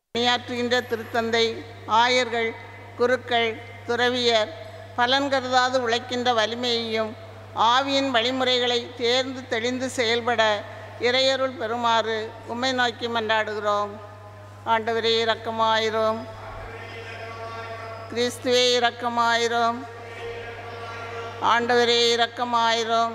பணியாற்றுகின்ற திருத்தந்தை ஆயர்கள் குருக்கள் துறவியர் பலன் கருதாது உழைக்கின்ற வலிமையையும் ஆவியின் வழிமுறைகளை தேர்ந்து தெளிந்து செயல்பட இறையருள் பெறுமாறு உம்மை நோக்கி மன்றாடுகிறோம் ஆண்டவரே இரக்கமாயிரும் கிறிஸ்துவே இரக்கமாயிரும் ஆண்டவரே இரக்கமாயிரும்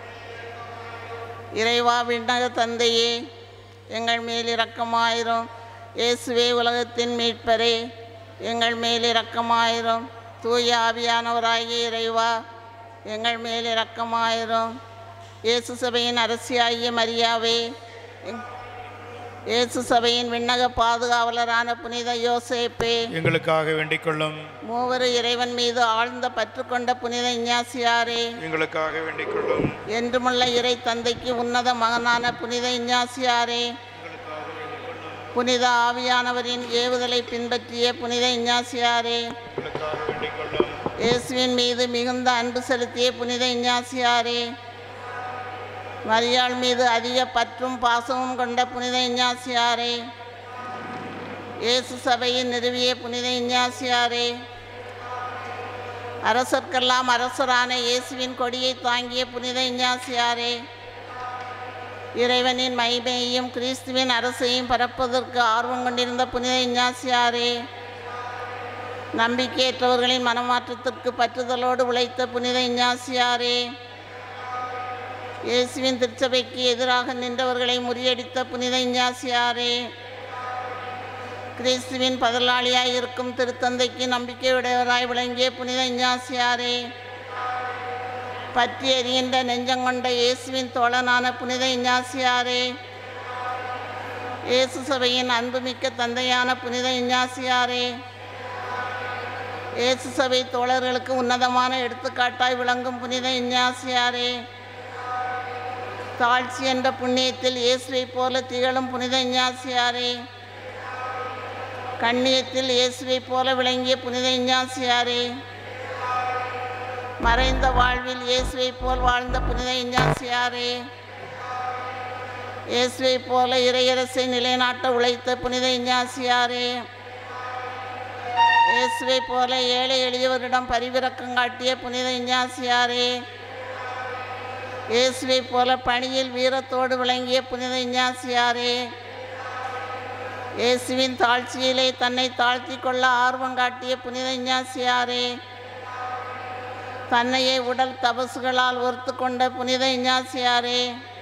இறைவா விண்ணக தந்தையே எங்கள் மேல் இரக்கமாயிரும் இயேசுவே உலகத்தின் மீட்பரே எங்கள் மேல் இரக்கமாயிரும் தூய ஆவியானவராகிய இறைவா எங்கள் மேல் இரக்கமாயிரும் இயேசு சபையின் அரசியாகிய மரியாவே எங்- இயேசு சபையின் விண்ணக பாதுகாவலரான புனித யோசேப்பே எங்களுக்காக வேண்டிக் கொள்ளும் மூவரு இறைவன் மீது ஆழ்ந்த பற்று கொண்ட புனித இஞ்ஞாசியாரே எங்களுக்காக வேண்டிக் கொள்ளும் என்றுமுள்ள இறை தந்தைக்கு உன்னத மகனான புனித இஞ்ஞாசியாரே புனித ஆவியானவரின் ஏவுதலை பின்பற்றிய புனித இஞ்ஞாசியாரே எங்களுக்காக வேண்டிக் கொள்ளும் இயேசுவின் மீது மிகுந்த அன்பு செலுத்திய புனித இஞ்ஞாசியாரே மரியாள் மீது அதிக பற்றும் பாசமும் கொண்ட புனித இஞ்ஞாசியாரே இயேசு சபையை நிறுவிய புனித இஞ்ஞாசியாரே அரசர்க்கெல்லாம் அரசரான இயேசுவின் கொடியை தாங்கிய புனித இஞ்ஞாசியாரே இறைவனின் மகிமையையும் கிறிஸ்துவின் அரசையும் பரப்புவதற்கு ஆர்வம் கொண்டிருந்த புனித இஞ்ஞாசியாரே நம்பிக்கையற்றவர்களின் மனமாற்றத்திற்கு பற்றுதலோடு உழைத்த புனித இஞ்ஞாசியாரே இயேசுவின் திருச்சபைக்கு எதிராக நின்றவர்களை முறியடித்த புனித இஞ்ஞாசியாரே கிறிஸ்துவின் பதலாளியாய் இருக்கும் திருத்தந்தைக்கு நம்பிக்கையுடையவராய் விளங்கிய புனித இஞ்ஞாசியாரே பற்றி எரிகின்ற நெஞ்சங்கொண்ட இயேசுவின் தோழனான புனித இஞ்ஞாசியாரே இயேசு சபையின் அன்புமிக்க தந்தையான புனித இஞ்ஞாசியாரே இயேசு சபை தோழர்களுக்கு உன்னதமான எடுத்துக்காட்டாய் விளங்கும் புனித இஞ்ஞாசியாரே தாழ்ச்சி என்ற புண்ணியத்தில் இயேசுவைப் போல திகழும் புனித இஞ்ஞாசியாரே கண்ணியத்தில் இயேசுவைப் போல விளங்கிய புனித இஞ்ஞாசியாரே மறைந்த வாழ்வில் இயேசுவைப் போல் வாழ்ந்த புனித இஞ்ஞாசியாரே இயேசுவைப் போல இறையரசை நிலைநாட்ட உழைத்த புனித இஞ்ஞாசியாரே இயேசுவைப் போல ஏழை எளியவரிடம் பரிவிரக்கம் காட்டிய புனித இஞ்ஞாசியாரே இயேசுவைப் போல பணியில் வீரத்தோடு விளங்கிய புனித இஞ்ஞாசியாரே இயேசுவின் தாழ்ச்சியிலே தன்னை தாழ்த்தி கொள்ள ஆர்வம் காட்டிய புனித இஞ்ஞாசியாரே தன்னையே உடல் தபசுகளால் ஒர்த்து கொண்ட புனித இஞ்ஞாசியாரே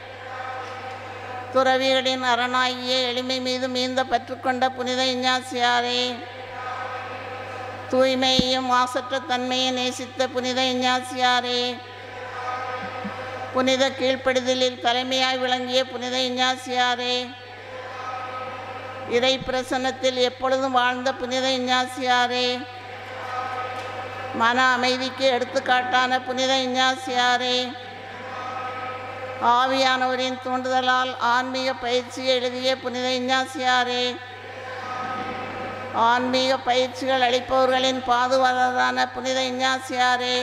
துறவிகளின் அரணாகிய எளிமை மீது மீந்த பற்றுக்கொண்ட புனித இஞ்ஞாசியாரே தூய்மையையும் மாசற்ற தன்மையை நேசித்த புனித இஞ்ஞாசியாரே புனித கீழ்ப்படுதலில் தலைமையாய் விளங்கிய புனித இஞ்ஞாசியாரே இறை பிரசன்னத்தில் எப்பொழுதும் வாழ்ந்த புனித இஞ்ஞாசியாரே மன அமைதிக்கு எடுத்துக்காட்டான புனித இஞ்ஞாசியாரே ஆவியானவரின் தூண்டுதலால் ஆன்மீக பயிற்சி எழுதிய புனித இஞ்ஞாசியாரே ஆன்மீக பயிற்சிகள் அளிப்பவர்களின் பாதுகாவலரான புனித இஞ்ஞாசியாரே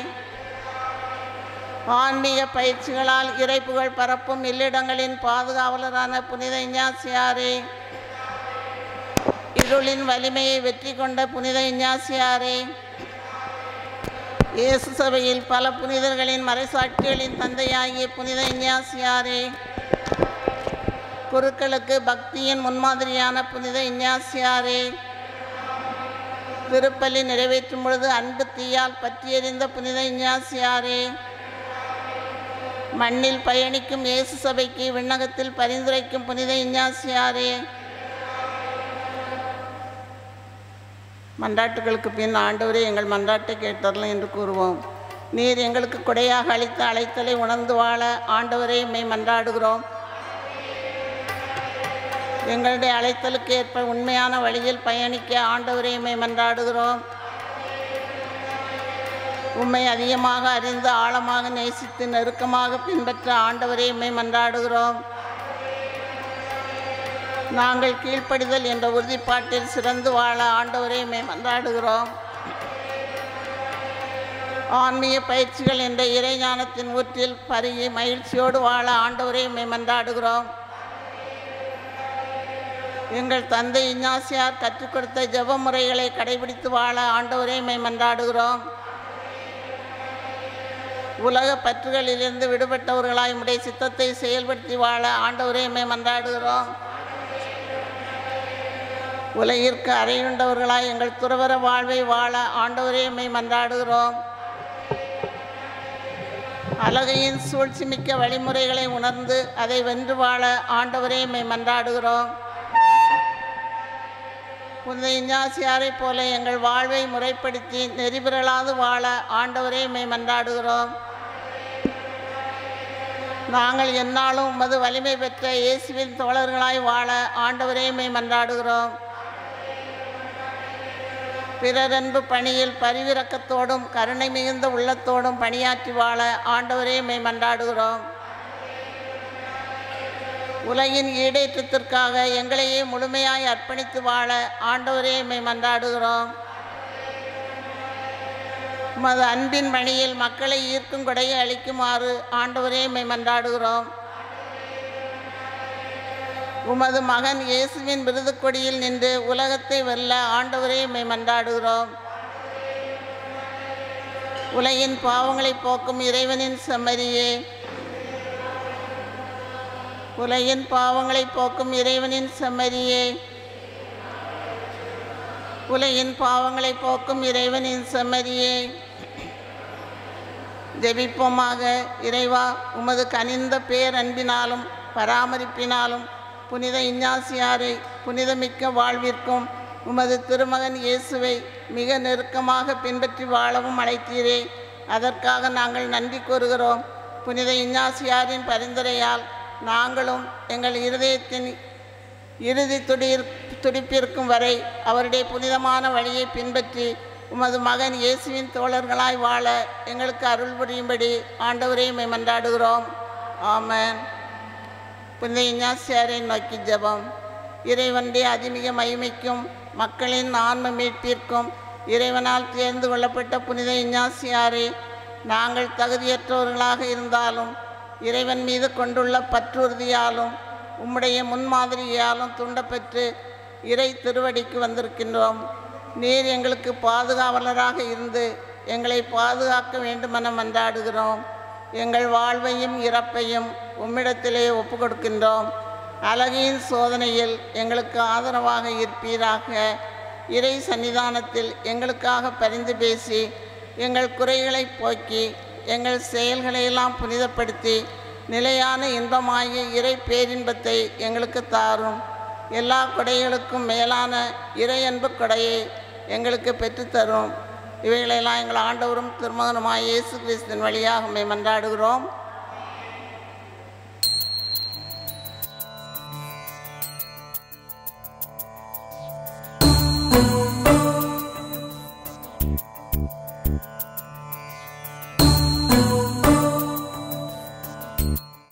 ஆன்மீக பயிற்சிகளால் இறைப்புகழ் பரப்பும் இல்லிடங்களின் பாதுகாவலரான புனித இஞ்ஞாசியாரே இருளின் வலிமையை வெற்றி கொண்ட புனித இஞ்ஞாசியாரே இயேசு சபையில் பல புனிதர்களின் மறைசாட்சிகளின் தந்தையாகிய புனித இஞ்ஞாசியாரே குருக்களுக்கு பக்தியின் முன்மாதிரியான புனித இஞ்ஞாசியாரே திருப்பலி நிறைவேற்றும் பொழுது அன்பு தீயால் பற்றியெறிந்த புனித இஞ்ஞாசியாரே மண்ணில் பயணிக்கும் இயேசு சபைக்கு விண்ணகத்தில் பரிந்துரைக்கும் புனித இஞ்ஞாசியாரே மன்றாட்டுகளுக்கு பின் ஆண்டவரே எங்கள் மன்றாட்டை கேட்டரலாம் என்று கூறுவோம் நீர் எங்களுக்கு கொடையாக அளித்த அழைத்தலை உணர்ந்து வாழ ஆண்டவரே மெய் மன்றாடுகிறோம் எங்களுடைய அழைத்தலுக்கு ஏற்ப உண்மையான வழியில் பயணிக்க ஆண்டவரே மெய் மன்றாடுகிறோம் உம்மை அதிகமாக அறிந்து ஆழமாக நேசித்து நெருக்கமாக பின்பற்ற ஆண்டவரே மெய் மன்றாடுகிறோம் நாங்கள் கீழ்ப்படிதல் என்ற உறுதிப்பாட்டில் சிறந்து வாழ ஆண்டவரை மே மன்றாடுகிறோம் ஆன்மீக பயிற்சிகள் என்ற இறைஞானத்தின் ஊற்றில் பருகி மகிழ்ச்சியோடு வாழ ஆண்டவரை மே மன்றாடுகிறோம் எங்கள் தந்தை இஞ்ஞாசியார் கற்றுக் கொடுத்த ஜெப முறைகளை கடைபிடித்து வாழ ஆண்டவரே மை மன்றாடுகிறோம் உலக பற்றுகளிலிருந்து விடுபட்டவர்களாய் உம்முடைய சித்தத்தை செயல்படுத்தி வாழ ஆண்டவரே மை மன்றாடுகிறோம் உலகிற்கு அறையுண்டவர்களாய் எங்கள் துறவர வாழ்வை வாழ ஆண்டவரே மை மன்றாடுகிறோம் அழகையின் சூழ்ச்சிமிக்க வழிமுறைகளை உணர்ந்து அதை வென்று வாழ ஆண்டவரே மை மன்றாடுகிறோம் புனித இஞ்ஞாசியாரைப் போல எங்கள் வாழ்வை முறைப்படுத்தி நெறிபிரளாது வாழ ஆண்டவரே மை மன்றாடுகிறோம் நாங்கள் எந்நாளும் உமது வலிமை பெற்ற இயேசுவின் தோழர்களாய் வாழ ஆண்டவரே மை மன்றாடுகிறோம் பிறரன்பு பணியில் பரிவிரக்கத்தோடும் கருணை மிகுந்த உள்ளத்தோடும் பணியாற்றி வாழ ஆண்டவரே மை மன்றாடுகிறோம் உலகின் ஈடேற்றத்திற்காக எங்களையே முழுமையாய் அர்ப்பணித்து வாழ ஆண்டவரே மை மன்றாடுகிறோம் உமது அன்பின் மணியில் மக்களை ஈர்க்கும் கொடையை அளிக்குமாறு ஆண்டவரே மை மன்றாடுகிறோம் உமது மகன் இயேசுவின் விருதுக் கொடியில் நின்று உலகத்தை வெல்ல ஆண்டவரே மை மன்றாடுகிறோம் உலகின் பாவங்களை போக்கும் இறைவனின் செம்மறியே உலகின் பாவங்களை போக்கும் இறைவனின் செம்மறியே உலகின் பாவங்களை போக்கும் இறைவனின் செம்மறியே ஜெபிப்போமாக இறைவா உமது கனிந்த பேரன்பினாலும் பராமரிப்பினாலும் புனித இஞ்ஞாசியாரை புனிதமிக்க வாழ்விற்கும் உமது திருமகன் இயேசுவை மிக நெருக்கமாக பின்பற்றி வாழவும் அழைத்தீரே அதற்காக நாங்கள் நன்றி கூறுகிறோம் புனித இஞ்ஞாசியாரின் பரிந்துரையால் நாங்களும் எங்கள் இருதயத்தின் இறுதி துடிர் துடிப்பிருக்கும் வரை அவருடைய புனிதமான வழியை பின்பற்றி உமது மகன் இயேசுவின் தோழர்களாய் வாழ எங்களுக்கு அருள் புரியும்படி ஆண்டவரை மை மன்றாடுகிறோம் ஆமென் புனித இஞ்ஞாசியாரை நோக்கி ஜெபம் இறைவனுடைய அதிமிக மகிமைக்கும் மக்களின் ஆன்ம மீட்பிற்கும் இறைவனால் தேர்ந்து கொள்ளப்பட்ட புனித இஞ்ஞாசியாரை நாங்கள் தகுதியற்றவர்களாக இருந்தாலும் இறைவன் மீது கொண்டுள்ள பற்றுறுதியாலும் உம்முடைய முன்மாதிரியாலும் துண்டப்பெற்று இறை திருவடிக்கு வந்திருக்கின்றோம் நீர் எங்களுக்கு பாதுகாவலராக இருந்து எங்களை பாதுகாக்க வேண்டுமென மன்றாடுகிறோம் எங்கள் வாழ்வையும் இறப்பையும் உம்மிடத்திலே ஒப்பு கொடுக்கின்றோம் அழகியின் சோதனையில் எங்களுக்கு ஆதரவாக இருப்பீராக இறை சன்னிதானத்தில் எங்களுக்காக பரிந்து பேசி எங்கள் குறைகளை போக்கி எங்கள் செயல்களையெல்லாம் புனிதப்படுத்தி நிலையான இன்பமாகிய இறை பேரின்பத்தை எங்களுக்கு தாரும் எல்லா கொடைகளுக்கும் மேலான இறை அன்பு கொடையை எங்களுக்கு பெற்றுத்தரும் இவைகளெல்லாம் எங்கள் ஆண்டவரும் திருமகனுமாய் இயேசு கிறிஸ்துவின் வழியாக மை மன்றாடுகிறோம்